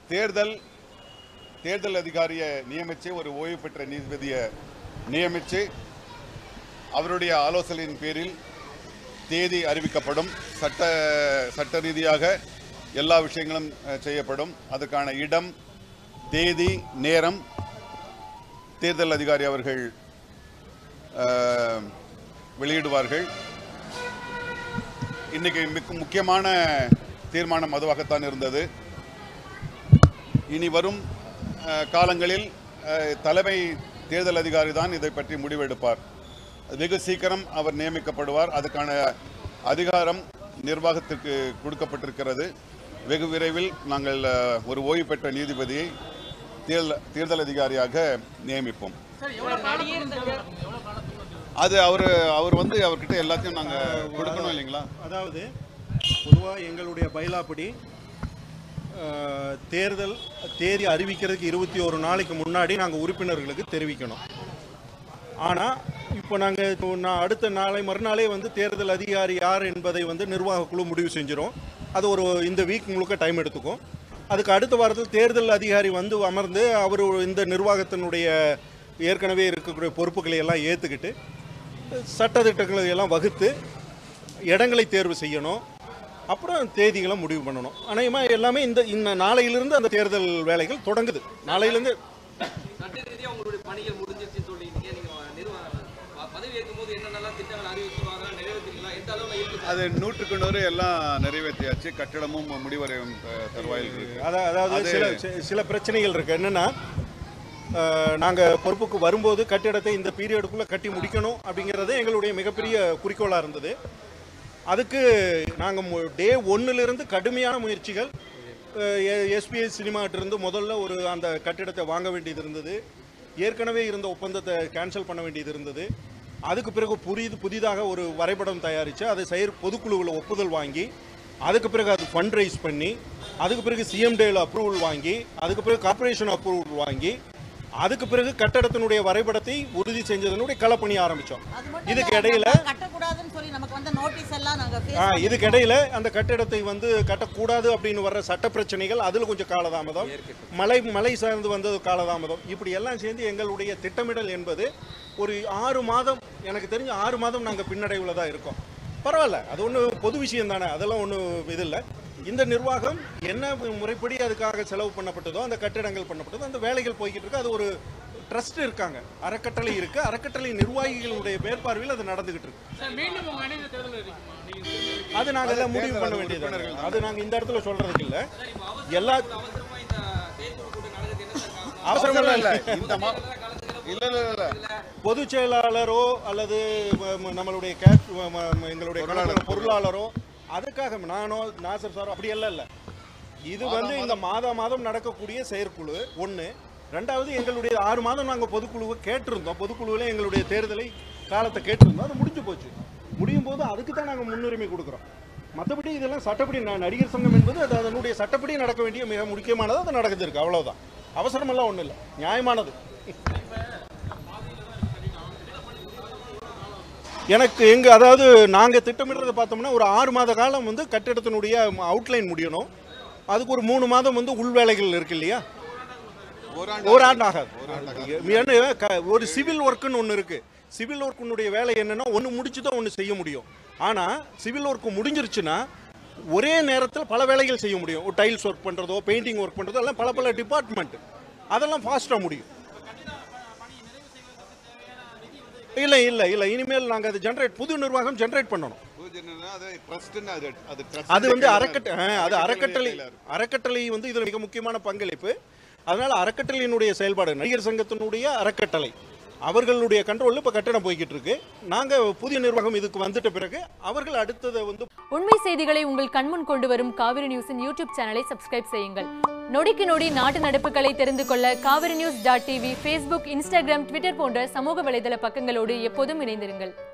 தேர்தல் தேர்தல் அதிகாரியை நியமித்து ஒரு ஓய்வு பெற்ற நீதிபதியை நியமித்து அவருடைய ஆலோசனையின் பேரில் தேதி அறிவிக்கப்படும் சட்ட சட்ட ரீதியாக எல்லா விஷயங்களும் அஹ், செய்யப்படும் அதுக்கான இடம் தேதி நேரம் தேர்தல் அதிகாரி அவர்கள் அஹ், வெளியிடுவார்கள் இன்னைக்கு மிக முக்கியமான தீர்மானம் அதுவாகத்தான் இருந்தது இனி வரும் அஹ், காலங்களில் அஹ், தலைமை தேர்தல் அதிகாரி தான் இதை பற்றி முடிவெடுப்பார் வெகு சீக்கிரம் அவர் நியமிக்கப்படுவார் அதுக்கான அதிகாரம் நிர்வாகத்திற்கு கொடுக்கப்பட்டிருக்கிறது வெகு விரைவில் நாங்கள் அஹ், ஒரு ஓய்வு பெற்ற நீதிபதியை தேர்தல் தேர்தல் அதிகாரியாக நியமிப்போம் அது அவர் அவர் வந்து அவர்கிட்ட எல்லாத்தையும் நாங்கள் கொடுக்கணும் இல்லைங்களா அதாவது பொதுவாக எங்களுடைய பைலாப்படி அஹ், தேர்தல் தேதி அறிவிக்கிறதுக்கு இருபத்தி ஒரு நாளைக்கு முன்னாடி நாங்கள் உறுப்பினர்களுக்கு தெரிவிக்கணும் ஆனால் இப்போ நாங்கள் நான் அடுத்த நாளை மறுநாளே வந்து தேர்தல் அதிகாரி யார் என்பதை வந்து நிர்வாக குழு முடிவு செஞ்சிரும் அது ஒரு இந்த வீக் முழுக்க டைம் எடுத்துக்கும் அதுக்கு அடுத்த வாரத்தில் தேர்தல் அதிகாரி வந்து அமர்ந்து அவர் இந்த நிர்வாகத்தினுடைய ஏற்கனவே இருக்கக்கூடிய பொறுப்புகளை எல்லாம் ஏற்றுக்கிட்டு சட்டத்திட்டங்களை எல்லாம் வகுத்து இடங்களை தேர்வு செய்யணும் அப்புறம் தேதிகளை முடிவு பண்ணணும் அநேகமாக எல்லாமே இந்த இந்த நாளையிலிருந்து அந்த தேர்தல் வேலைகள் தொடங்குது நாளையிலேருந்து சட்ட ரீதியா உங்களுடைய பணிகள் முடிஞ்சிருச்சுன்னு சொல்லிட்டீங்க நீங்க நிறுவனம் ப- பதவி ஏற்கும் போது என்னென்னலாம் திட்டங்கள் அறிவிச்சிருவாங்க நிறைவேற்றிங்களா எந்த அளவுல இருக்கு அது நூற்றுக்கு நூறு எல்லாம் நிறைவேற்றியாச்சு கட்டிடமும் முடிவடையும் அஹ், தருவாயில் இருக்கு அதா- அதாவது அது- சில சி- சில பிரச்சனைகள் இருக்கு என்னன்னா அஹ், நாங்க பொறுப்புக்கு வரும்போது கட்டிடத்தை இந்த பீரியடுக்குள்ள கட்டி முடிக்கணும் அப்படிங்கிறது எங்களுடைய மிகப்பெரிய குறிக்கோளா இருந்தது அதுக்கு நாங்க டே இருந்து கடுமையான முயற்சிகள் எஸ்பிஎஸ் சினிமாட்டிருந்து முதல்ல ஒரு அந்த கட்டிடத்தை வாங்க வேண்டியது இருந்தது ஏற்கனவே இருந்த ஒப்பந்தத்தை கேன்சல் பண்ண வேண்டியது இருந்தது அதுக்கு பிறகு புரியுது புதிதாக ஒரு வரைபடம் தயாரித்து அதை செயற் பொதுக்குழுவில் ஒப்புதல் வாங்கி அதுக்கு பிறகு அது ஃபண்ட் ரைஸ் பண்ணி அதுக்கு பிறகு சிஎம் டேல அப்ரூவல் வாங்கி அதுக்கு பிறகு கார்ப்பரேஷன் அப்ரூவல் வாங்கி அதுக்கு பிறகு கட்டடத்தினுடைய வரைபடத்தை உறுதி செஞ்சதனுடைய களப்பணி ஆரம்பிச்சோம் அது மட்டும் இதுக்கு இல்ல, இடையில நாங்க கட்டக்கூடாதுன்னு சொல்லி நமக்கு வந்த நோட்டீஸ் எல்லாம் நாங்க face ஆ, பண்ணி- இதுக்கு இடையில அந்த கட்டிடத்தை வந்து கட்டக்கூடாது அப்படின்னு வர்ற சட்ட பிரச்சனைகள் அதுல கொஞ்சம் காலதாமதம் மலை மலை சார்ந்து வந்தது காலதாமதம் இப்படி எல்லாம் சேர்ந்து எங்களுடைய திட்டமிடல் என்பது ஒரு ஆறு மாதம் எனக்கு தெரிஞ்ச ஆறு மாதம் நாங்க பின்னடைவுல தான் இருக்கோம் பரவாயில்ல அது ஒன்று பொது விஷயம் தானே அதெல்லாம் ஒன்றும் இது இல்லை இந்த நிர்வாகம் என்ன முறைப்படி அதுக்காக செலவு பண்ணப்பட்டதோ அந்த கட்டிடங்கள் பண்ணப்பட்டதோ அந்த வேலைகள் போய்கிட்டு இருக்கு அது ஒரு ட்ரஸ்ட் இருக்காங்க அறக்கட்டளை இருக்கு அறக்கட்டளை நிர்வாகிகளுடைய மேற்பார்வையில் அது நடந்துகிட்டு இருக்கு சார் மீண்டும் உங்க அணியில் தேர்தல் இருக்குமா நீங்க தேர்தல் அது நாங்க எல்லாம் முடிவு பண்ண வேண்டியது அது நாங்க இந்த இடத்துல சொல்றதுக்கு இல்ல எல்லா அவசரமா இந்த தேர்தல் கூட்டம் நடக்குது என்ன சார் காரணம் அவசரம் இல்ல இல்ல இல்ல இந்த மா இல்ல இல்ல இல்ல பொதுச் செயலாளரோ அல்லது ம- ம- நம்மளுடைய கேஷ் ம- ம- ம- எங்களுடைய கணக்குல பொருளாளரோ அதுக்காக நானோ நாசர் சாரோ அப்படி எல்லாம் இல்ல இது வந்து இந்த மாதா மாதம் நடக்கக்கூடிய செயற்குழு ஒண்ணு ரெண்டாவது எங்களுடைய ஆறு மாதம் நாங்க பொதுக்குழுவை கேட்டிருந்தோம் பொதுக்குழுவில் எங்களுடைய தேர்தலை காலத்தை கேட்டிருந்தோம் அது முடிஞ்சு போச்சு முடியும் போது அதுக்கு தான் நாங்க முன்னுரிமை கொடுக்குறோம் மற்றபடி இதெல்லாம் சட்டப்படி ந- நடிகர் சங்கம் என்பது அது அதனுடைய சட்டப்படி நடக்க வேண்டிய மிக முக்கியமானது அது நடக்குது அவ்வளவுதான் அவசரமெல்லாம் ஒன்றும் இல்லை நியாயமானது எனக்கு எங்க அதாவது நாங்க திட்டமிடுறத பார்த்தோம்னா ஒரு ஆறு மாத காலம் வந்து கட்டிடத்தினுடைய அவுட்லைன் முடியணும் அதுக்கு ஒரு மூணு மாதம் வந்து உள் வேலைகள் இருக்கு இல்லையா ஓராண்டு ஒரு ஆண்டு ஆகாது ஏன்னா, க- ஒரு சிவில் ஒர்க்குன்னு ஒன்று இருக்கு சிவில் ஒர்க்குனுடைய வேலை என்னன்னா ஒன்று முடிச்சு தான் ஒன்று செய்ய முடியும் ஆனால் சிவில் ஒர்க் முடிஞ்சிருச்சுன்னா ஒரே நேரத்தில் பல வேலைகள் செய்ய முடியும் ஒரு டைல்ஸ் ஒர்க் பண்ணுறதோ பெயிண்டிங் ஒர்க் பண்ணுறதோ எல்லாம் பல பல டிபார்ட்மெண்ட் அதெல்லாம் ஃபாஸ்ட்டாக முடியும் இல்லை இல்லை இல்லை இனிமேல் நாங்கள் அது ஜென்ரேட் புது நிர்வாகம் ஜென்ரேட் பண்ணணும் பூஜைன்னா அது ட்ரஸ்ட்னு அது அது trust அது வந்து கையில அறக்கட்ட இருக்கு. ஆ, அது அறக்கட்டளை கையில இருக்கு. அறக்கட்டளை வந்து இதில் மிக முக்கியமான பங்களிப்பு அதனால அறக்கட்டளையினுடைய செயல்பாடு நடிகர் சங்கத்தினுடைய அறக்கட்டளை அவர்களுடைய கண்ட்ரோலில் இப்போ கட்டணம் போய்கிட்டு இருக்கு நாங்கள் புதிய நிர்வாகம் இதுக்கு வந்துட்ட பிறகு அவர்கள் அடுத்ததை வந்து உண்மை செய்திகளை உங்கள் கண்முன் கொண்டு வரும் காவிரி நியூஸின் யூடியூப் சேனலை சப்ஸ்கிரைப் செய்யுங்கள் நொடிக்கு நொடி நாட்டு நடப்புகளை தெரிந்து கொள்ள Kaveri news dot TV Facebook Instagram Twitter போன்ற சமூக வலைதள பக்கங்களோடு எப்போதும் இணைந்திருங்கள்